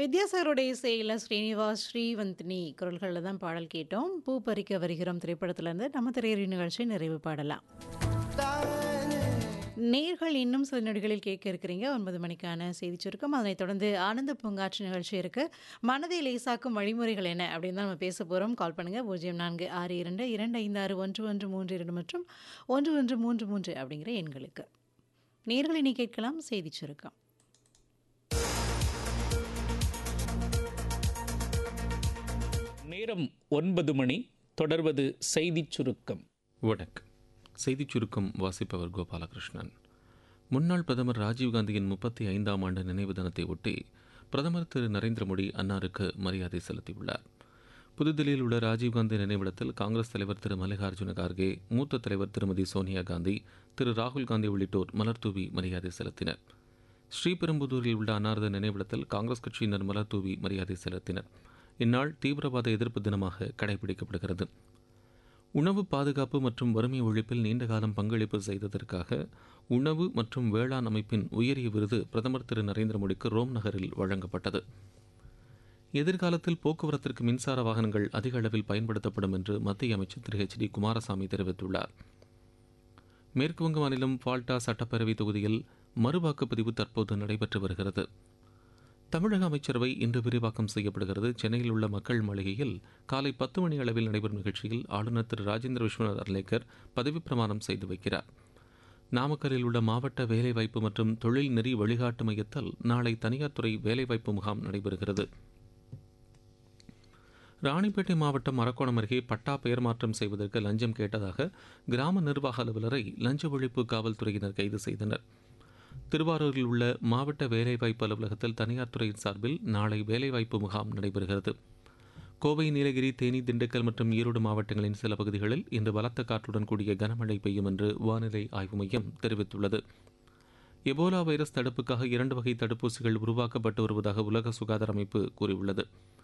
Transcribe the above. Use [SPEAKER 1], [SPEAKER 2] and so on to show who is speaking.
[SPEAKER 1] வித்யாசாகருடைய இசையில் ஸ்ரீனிவாஸ் ஸ்ரீவந்தினி குரல்களில் தான் பாடல் கேட்டோம் பூ பறிக்க வருகிறோம் திரைப்படத்திலேருந்து நம்ம திரையறி நிகழ்ச்சி நிறைவு பாடலாம் நேர்கள் இன்னும் சில நொடிகளில் கேட்க இருக்கிறீங்க ஒன்பது மணிக்கான செய்தி சுருக்கம் அதனைத் தொடர்ந்து ஆனந்த பூங்காற்று நிகழ்ச்சி இருக்கு மனதை லேசாக்கும் வழிமுறைகள் என்ன அப்படின்னு தான் நம்ம பேச போகிறோம் கால் பண்ணுங்க பூஜ்ஜியம் நான்கு ஆறு இரண்டு இரண்டு ஐந்து ஆறு ஒன்று ஒன்று மூன்று இரண்டு மற்றும் ஒன்று ஒன்று மூன்று மூன்று அப்படிங்கிற எண்களுக்கு நேர்களை நீ கேட்கலாம் செய்தி சுருக்கம்
[SPEAKER 2] நேரம் ஒன்பது மணி தொடர்வது செய்திச் சுருக்கம்
[SPEAKER 3] வணக்கம் செய்திச் சுருக்கம் வாசிப்பவர் கோபாலகிருஷ்ணன் முன்னாள் பிரதமர் ராஜீவ்காந்தியின் முப்பத்தி ஐந்தாம் ஆண்டு நினைவு தினத்தை ஒட்டி பிரதமர் திரு நரேந்திர மோடி அன்னாருக்கு மரியாதை செலுத்தியுள்ளார் புதுதில்லியில் உள்ள ராஜீவ்காந்தி நினைவிடத்தில் காங்கிரஸ் தலைவர் திரு மல்லிகார்ஜுன கார்கே மூத்த தலைவர் திருமதி சோனியா காந்தி திரு ராகுல் காந்தி உள்ளிட்டோர் மலர்தூவி மரியாதை செலுத்தினர் ஸ்ரீபெரும்புதூரில் உள்ள அன்னாரது நினைவிடத்தில் காங்கிரஸ் கட்சியினர் மலர்தூவி மரியாதை செலுத்தினர் இந்நாள் தீவிரவாத எதிர்ப்பு தினமாக கடைபிடிக்கப்படுகிறது உணவு பாதுகாப்பு மற்றும் வறுமை ஒழிப்பில் நீண்ட காலம் பங்களிப்பு செய்ததற்காக உணவு மற்றும் வேளாண் அமைப்பின் உயரிய விருது பிரதமர் திரு நரேந்திர மோடிக்கு ரோம் நகரில் வழங்கப்பட்டது எதிர்காலத்தில் போக்குவரத்திற்கு மின்சார வாகனங்கள் அதிக அளவில் பயன்படுத்தப்படும் என்று மத்திய அமைச்சர் திரு ஹெச் டி குமாரசாமி தெரிவித்துள்ளார் மேற்குவங்க மாநிலம் ஃபால்டா சட்டப்பேரவை தொகுதியில் மறுவாக்குப்பதிவு தற்போது நடைபெற்று வருகிறது தமிழக அமைச்சரவை இன்று விரிவாக்கம் செய்யப்படுகிறது சென்னையில் உள்ள மக்கள் மாளிகையில் காலை பத்து மணி அளவில் நடைபெறும் நிகழ்ச்சியில் ஆளுநர் திரு ராஜேந்திர விஸ்வநாத் அர்லேக்கர் பதவிப் பிரமாணம் செய்து வைக்கிறார் நாமக்கலில் உள்ள மாவட்ட வேலைவாய்ப்பு மற்றும் தொழில் நெறி வழிகாட்டு மையத்தில் நாளை தனியார் துறை வேலைவாய்ப்பு முகாம் நடைபெறுகிறது ராணிப்பேட்டை மாவட்டம் அரக்கோணம் அருகே பட்டா பெயர் மாற்றம் செய்வதற்கு லஞ்சம் கேட்டதாக கிராம நிர்வாக அலுவலரை லஞ்ச ஒழிப்பு காவல்துறையினர் கைது செய்தனர் திருவாரூரில் உள்ள மாவட்ட வேலைவாய்ப்பு அலுவலகத்தில் தனியார் துறையின் சார்பில் நாளை வேலைவாய்ப்பு முகாம் நடைபெறுகிறது கோவை நீலகிரி தேனி திண்டுக்கல் மற்றும் ஈரோடு மாவட்டங்களின் சில பகுதிகளில் இன்று பலத்த காற்றுடன் கூடிய கனமழை பெய்யும் என்று வானிலை ஆய்வு மையம் தெரிவித்துள்ளது எபோலா வைரஸ் தடுப்புக்காக இரண்டு வகை தடுப்பூசிகள் உருவாக்கப்பட்டு வருவதாக உலக சுகாதார அமைப்பு கூறியுள்ளது